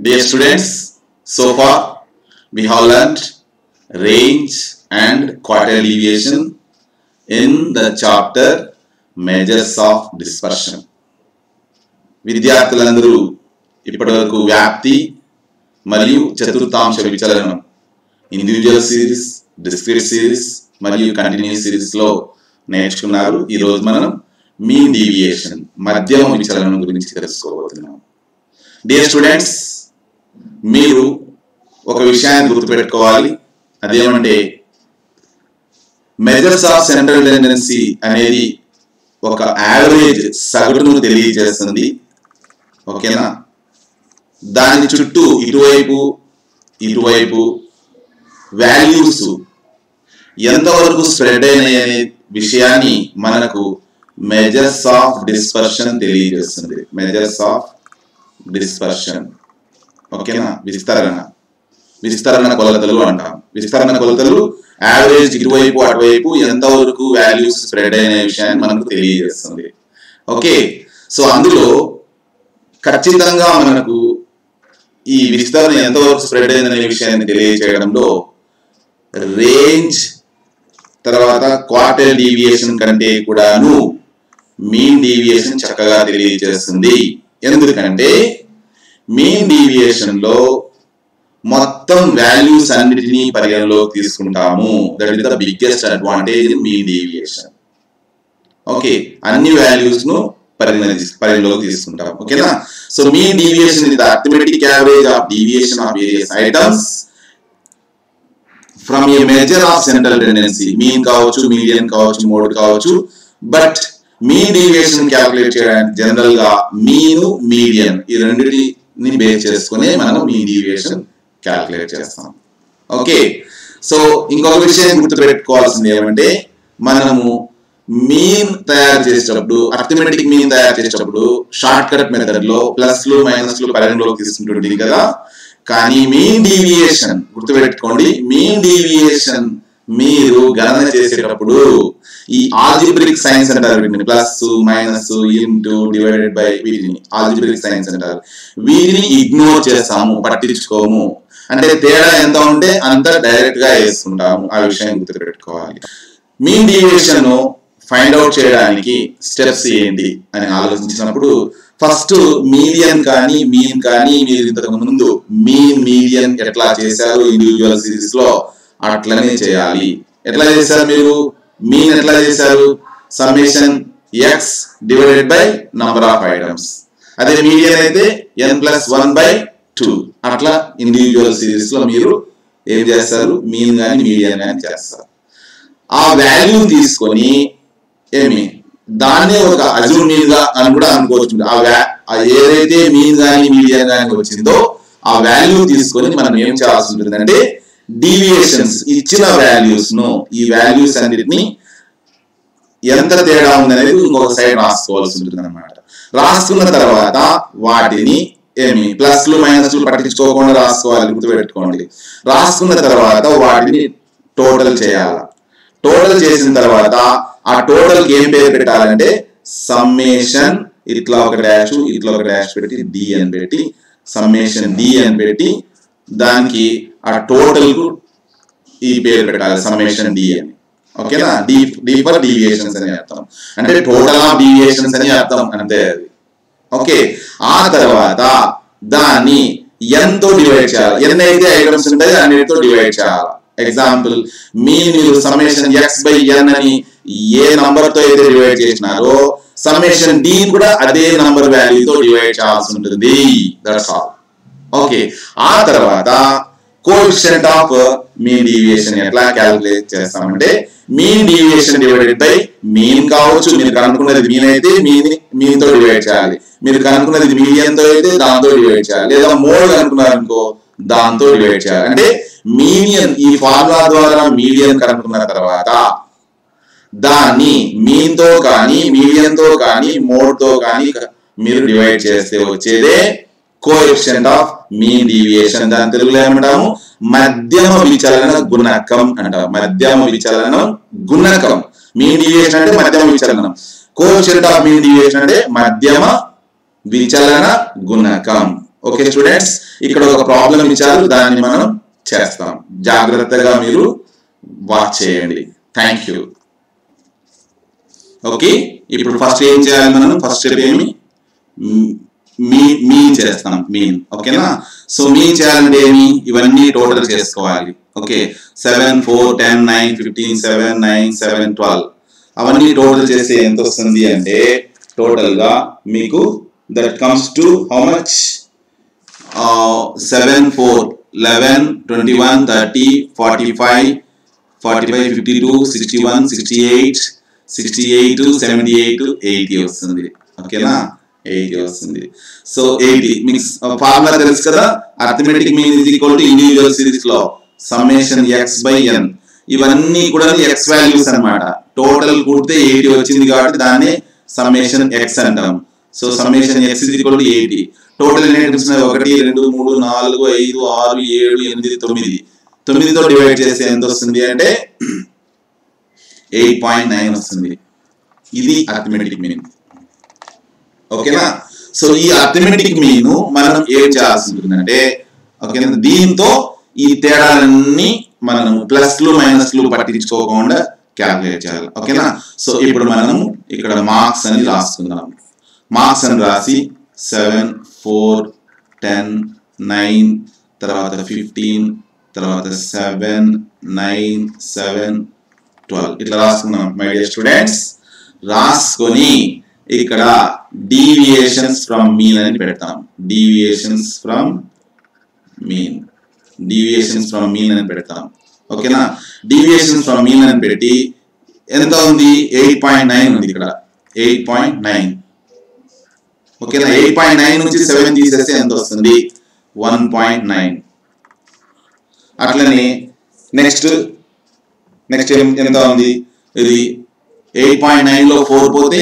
Dear students, so far we have learnt range and quartile deviation in the chapter measures of dispersion. విద్యార్థులందరూ ఇప్పటివరకు వ్యాప్తి మరియు చతుర్థాంశ విచలనం ఇండివిజువల్ సిరీస్ డిస్క్రిట్ సిరీస్ మరియు కంటిన్యూస్ సిరీస్ లో నేర్చుకున్నారు ఈ రోజు మనం మీన్ డీవియేషన్ మధ్యమ విచలనం గురించి తెలుసుకోబోతున్నాం డియర్ స్టూడెంట్స్ మీరు ఒక విషయాన్ని గుర్తుపెట్టుకోవాలి అదేమంటే మెజర్స్ ఆఫ్ సెంట్రల్ టెండెన్సీ అనేది ఒక యావరేజ్ సగటును తెలియజేస్తుంది ఓకేనా దాని చుట్టూ ఇటువైపు ఇటువైపు వాల్యూస్ ఎంతవరకు స్ప్రెడ్ అయినాయి అనే విషయాన్ని మనకు మెజర్స్ ఆఫ్ డిస్పర్షన్ తెలియజేస్తుంది మెజర్స్ ఆఫ్ డిస్పర్షన్ ఓకేనా విస్తరణ విస్తరణ కొలతలు అంటాం విస్తరణ కొలతలు యావరేజ్ ఇటువైపు అటువైపు ఎంతవరకు వాల్యూస్ స్ప్రెడ్ అయిన విషయాన్ని మనకు తెలియజేస్తుంది ఓకే సో అందులో ఖచ్చితంగా మనకు ఈ విస్తరణ ఎంతవరకు స్ప్రెడ్ అయిందనే విషయాన్ని తెలియజేయడంలో రేంజ్ తర్వాత క్వార్టర్ డీవియేషన్ కంటే కూడాను మీన్ డీవియేషన్ చక్కగా తెలియజేస్తుంది ఎందుకంటే మీన్ డీవియేషన్ లో మొత్తం వాల్యూస్ అన్నిటినీ పరిగణలోకి తీసుకుంటాము that is the biggest advantage in mean deviation okay అన్ని వాల్యూస్ ను పరిగణ పరిగణలోకి తీసుకుంటాం ఓకేనా so mean deviation is the arithmetic average of deviation of various items from a measure of central tendency mean కావచ్చు మీడియన్ కావచ్చు మోడ్ కావచ్చు but మీ డీవియేషన్ క్యాలిక్యులేట్ చేయడానికి జనరల్ గా మీను మీడియన్ ఈ రెండింటిని బేస్ చేసుకుని మనం మీ డీవియేషన్ క్యాలిక్యులేట్ చేస్తాం ఓకే సో ఇంకొక విషయం గుర్తుపెట్టుకోవాల్సింది ఏమంటే మనము మీన్ తయారు చేసేటప్పుడు అర్థమెటిక్ మీన్ తయారు చేసేటప్పుడు షార్ట్ కట్ మెథడ్ లో ప్లస్లు మైనస్లు పరిగణలోకి తీసుకుంటుంది కదా కానీ మీన్ డీవియేషన్ గుర్తుపెట్టుకోండి మీన్ డీవియేషన్ మీరు గణన చేసేటప్పుడు ఈ ఆల్జిబ్రిక్ సైన్స్ అంటారు వీటిని plus minus into divided by వీటిని ఆల్జిబ్రిక్ సైన్స్ అంటారు వీటిని ఇగ్నోర్ చేస్తాము పట్టించుకోము అంటే తేడా ఎంత ఉంటే అంత డైరెక్ట్ గా వేసుకుంటాము ఆ విషయం గుర్తుపెట్టుకోవాలి మీన్ డీవియేషన్ ఫైండ్ అవుట్ చేయడానికి స్టెప్స్ ఏంటి అని ఆలోచించినప్పుడు ఫస్ట్ మీడియన్ కానీ మీన్ కానీ మీరు ఇంతకు ముందు మీన్ మీడియన్ ఎట్లా చేశారు ఇండివిజువల్ సిరీస్ లో అట్లనే చేయాలి ఎట్లా చేశారు మీరు మీన్ ఎట్లా చేశారు summation X divided by number of items అదే మీడియన్ అయితే N plus one by two అట్లా ఇండివిజువల్ సిరీస్ లో మీరు ఏం చేస్తారు మీన్ కానీ మీడియన్ కానీ చేస్తారు ఆ వాల్యూ తీసుకొని ఏమి దాన్నే ఒక అజూర్ మీన్ గా అని కూడా అనుకోవచ్చు ఆ వ్యా- ఆ ఏదైతే మీన్ కానీ మీడియన్ కానీ వచ్చిందో ఆ వాల్యూ తీసుకొని మనం ఏం చేయాల్సి ఉంటుంది అంటే డీవియేషన్స్ ఇచ్చిన వాల్యూస్ ను ఈ వాల్యూస్ అన్నిటిని ఎంత తేడా ఉందనేది ఇంకొక సైడ్ రాసుకోవాల్సి ఉంటుంది అనమాట రాసుకున్న తర్వాత వాటిని ఏమి ప్లస్లు మైనస్లు పట్టించుకోకుండా రాసుకోవాలి గుర్తుపెట్టుకోండి రాసుకున్న తర్వాత వాటిని టోటల్ చేయాలి టోటల్ చేసిన తర్వాత ఆ టోటల్ ఏం పేరు పెట్టాలంటే సమ్మేషన్ ఇట్లా ఒక డాష్ ఇట్లా ఒక డాష్ పెట్టి డి అని పెట్టి సమ్మేషన్ డి అని పెట్టి దానికి ఆ టోటల్ కు ఈ పేరు పెట్టాలి సమ్మేషన్ డి అని ఓకేనా డి డి ఫర్ డీవియేషన్స్ అని అర్థం అంటే టోటల్ ఆఫ్ డీవియేషన్స్ అని అర్థం అంతే అది ఓకే ఆ తర్వాత దాన్ని n తో డివైడ్ చేయాలి ఎన్ని అయితే ఐటమ్స్ ఉంటాయో అన్నిటితో డివైడ్ చేయాలి ఎగ్జాంపుల్ మీ మీరు సమ్మేషన్ ఎక్స్ బై ఎన్ అని ఏ నంబర్ తో అయితే డివైడ్ చేసినారో సమ్మేషన్ డి కూడా అదే నంబర్ వాల్యూతో డివైడ్ చేయాల్సి ఉంటుంది దట్స్ ఆల్ ఓకే ఆ తర్వాత కోఎఫిషియంట్ ఆఫ్ మీన్ డీవియేషన్ ఎట్లా క్యాలిక్యులేట్ చేస్తామంటే mean deviation divided by mean కావచ్చు మీరు కనుక్కున్నది మీన్ అయితే మీన్ మీన్ తో డివైడ్ చేయాలి మీరు కనుక్కున్నది మీడియం తో అయితే దాంతో డివైడ్ చేయాలి లేదా మోడ్ కనుక్కున్నారు అనుకో దాంతో డివైడ్ చేయాలి అంటే మీడియన్ ఈ ఫార్ములా ద్వారా మీడియం కనుక్కున్న తర్వాత దాన్ని మీన్ తో కానీ మీడియం తో కానీ మోడ్ తో కానీ మీరు డివైడ్ చేస్తే వచ్చేదే కోఎఫిషియంట్ ఆఫ్ మీన్ డీవియేషన్ దాని తెలుగులో ఏమంటాము మధ్యమ విచలన గుణకం అంటాం మధ్యమ విచలనం గుణకం మీన్ డీవియేషన్ అంటే మధ్యమ విచలనం కోఎఫిషియంట్ ఆఫ్ మీన్ డీవియేషన్ అంటే మధ్యమ విచలన గుణకం ఓకే స్టూడెంట్స్ ఇక్కడ ఒక ప్రాబ్లం ఇచ్చారు దాన్ని మనం చేస్తాం జాగ్రత్తగా మీరు వాచ్ చేయండి థ్యాంక్ యూ ఓకే ఇప్పుడు ఫస్ట్ ఏం చేయాలి మనం ఫస్ట్ స్టెప్ ఏమి మీ మీన్ చేస్తాం మీన్ ఓకేనా సో మీన్ చేయాలంటే ఏమి ఇవన్నీ టోటల్ చేసుకోవాలి okay seven four ten nine fifteen seven nine seven twelve అవన్నీ టోటల్ చేస్తే ఎంత వస్తుంది అంటే టోటల్ గా మీకు that comes to how much seven four eleven twenty one thirty forty five forty five fifty two sixty one sixty eight sixty eight seventy eight eighty వస్తుంది ఓకేనా eighty వస్తుంది సో ఎయిటీ మీకు ఫార్ములా తెలుసు కదా arithmetic mean is equal to individual series లో summation X by N ఇవన్నీ కూడా X values అన్నమాట టోటల్ కూడితే ఎయిటీ వచ్చింది కాబట్టి దాన్ని సమ్మేషన్ ఎక్స్ అంటాం so summation X is equal to eighty total ఎన్ని ఐటమ్స్ ఉన్నాయి ఒకటి రెండు మూడు నాలుగు ఐదు ఆరు ఏడు ఎనిమిది తొమ్మిది తొమ్మిదితో డివైడ్ చేస్తే ఎంత వస్తుంది అంటే ఎయిట్ పాయింట్ నైన్ వస్తుంది ఇది అర్థమెటిక్ మీనింగ్ ఓకేనా సో ఈ అర్థమెటిక్ మీన్ మనం ఏం చేయాల్సి ఉంటుందంటే ఓకేనా దీంతో ఈ తేడాలన్నీ మనం ప్లస్లు మైనస్లు పట్టించుకోకుండా క్యాల్కులేట్ చేయాలి ఓకేనా సో ఇప్పుడు మనం ఇక్కడ మార్క్స్ అని రాసుకుందాం మార్క్స్ అని రాసి సెవెన్ ఫోర్ టెన్ నైన్ తర్వాత ఫిఫ్టీన్ తర్వాత సెవెన్ నైన్ సెవెన్ ట్వెల్వ్ ఇట్లా రాసుకున్నాం మై డియర్ స్టూడెంట్స్ రాసుకొని ఇక్కడ డీవియేషన్స్ ఫ్రమ్ మీన్ అని పెడతాం deviations from mean deviations from mean అని పెడతాం ఓకేనా డీవియేషన్స్ ఫ్రమ్ మీన్ అని పెట్టి ఎంత ఉంది ఎయిట్ పాయింట్ నైన్ ఉంది ఇక్కడ ఎయిట్ పాయింట్ నైన్ ఓకేనా ఎయిట్ పాయింట్ నైన్ నుంచి సెవెన్ తీసేస్తే ఎంత వస్తుంది వన్ పాయింట్ నైన్ అట్లనే నెక్స్ట్ నెక్స్ట్ ఎంత ఉంది ఇది ఎయిట్ పాయింట్ నైన్ లో ఫోర్ పోతే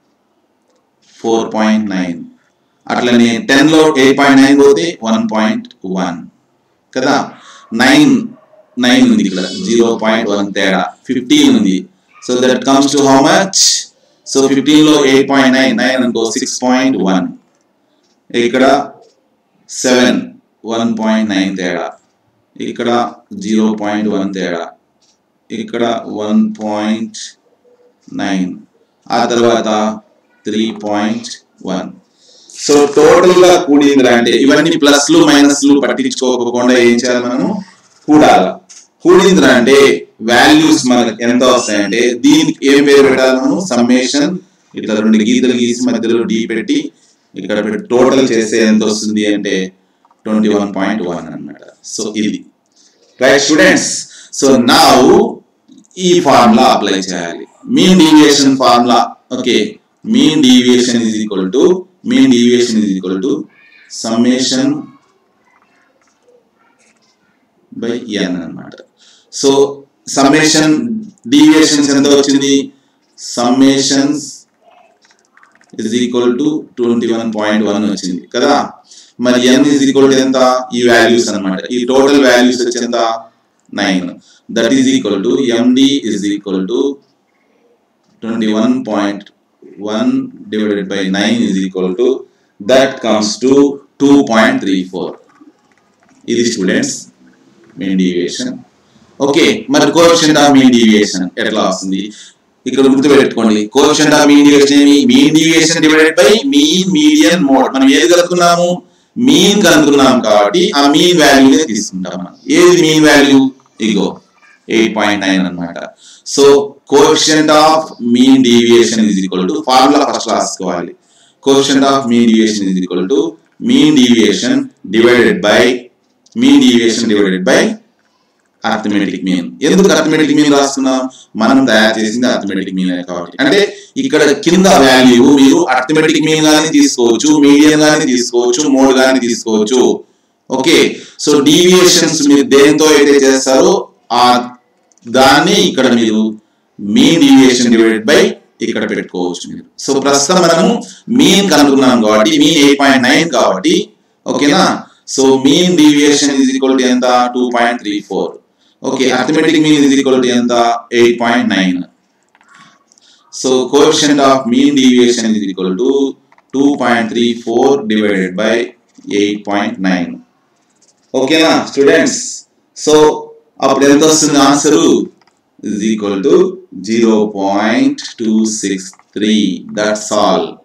ఫోర్ పాయింట్ నైన్ అట్లనే టెన్ లో ఎయిట్ పాయింట్ నైన్ పోతే వన్ పాయింట్ వన్ కదా నైన్ నైన్ ఉంది ఇక్కడ జీరో పాయింట్ వన్ తేడా ఫిఫ్టీన్ ఉంది so that comes to how much so fifteen లో ఎయిట్ పాయింట్ నైన్ నైన్ అనుకో సిక్స్ పాయింట్ వన్ ఇక్కడ సెవెన్ వన్ పాయింట్ నైన్ తేడా ఇక్కడ జీరో పాయింట్ వన్ తేడా ఇక్కడ వన్ పాయింట్ నైన్ ఆ తర్వాత three point one so total గా కూడిందిరా అంటే ఇవన్నీ ప్లస్లు మైనస్లు పట్టించుకోకుండా ఏం చేయాలి మనము కూడాల కూడిందిరా అంటే వాల్యూస్ మనకి ఎంత వస్తాయంటే దీనికి ఏం పేరు పెట్టాలి మనం సమ్మేషన్ ఇట్లా రెండు గీతలు గీసి మధ్యలో డి పెట్టి ఇక్కడ పెట్టి టోటల్ చేస్తే ఎంత వస్తుంది అంటే ట్వంటీ వన్ పాయింట్ వన్ అనమాట సో ఇది రైట్ స్టూడెంట్స్ సో నా ఈ ఫార్ములా అప్లై చేయాలి mean deviation formula okay mean deviation is equal to mean deviation is equal to summation by N అన్నమాట సో సమ్మేషన్ డీవియేషన్స్ ఎంత వచ్చింది summations is equal to twenty one point one వచ్చింది కదా మరి ఎన్ is equal to ఎంత ఈ values అన్నమాట ఈ టోటల్ వాల్యూస్ వచ్చి ఎంత nine that is equal to MD is equal to twenty one point one divided by nine is equal to that comes to two point three four ఇది students mean deviation okay మరి coefficient of mean deviation ఎట్లా వస్తుంది ఇక్కడ గుర్తుపెట్టుకోండి coefficient of mean deviation ఏమి mean deviation divided by mean median mode మనం ఏది కలుపుకున్నాము mean కనుక్కున్నాం కాబట్టి ఆ మీన్ వాల్యూనే తీసుకుంటాం మనం ఏది మీన్ వాల్యూ ఇగో ఎయిట్ పాయింట్ నైన్ అనమాట so coefficient of mean deviation is equal to formula first రాసుకోవాలి coefficient of mean deviation is equal to mean deviation divided by mean deviation divided by arithmetic mean ఎందుకు arithmetic mean రాస్తున్నాం మనం తయారు చేసింది arithmetic mean కాబట్టి అంటే ఇక్కడ కింద వాల్యూ మీరు అర్థమెటిక్ మీన్ గానీ తీసుకోవచ్చు మీడియం గానీ తీసుకోవచ్చు మోడ్ గానీ తీసుకోవచ్చు ఓకే సో డీవియేషన్స్ మీరు దేంతో అయితే చేస్తారో ఆ దాన్ని ఇక్కడ మీరు మీన్ డీవియేషన్ డివైడెడ్ బై ఇక్కడ పెట్టుకోవచ్చు మీరు సో ప్రస్తుతం మనము మీన్ కనుక్కున్నాం కాబట్టి మీన్ ఎయిట్ పాయింట్ నైన్ కాబట్టి ఓకేనా so mean deviation is equal to ఎంత two point three four okay arithmetic mean is equal to ఎంత eight point nine so coefficient of mean deviation is equal to two point three four divided by eight point nine ఓకేనా students so అప్పుడు ఎంత వస్తుంది answer is equal to zero point two six three that's all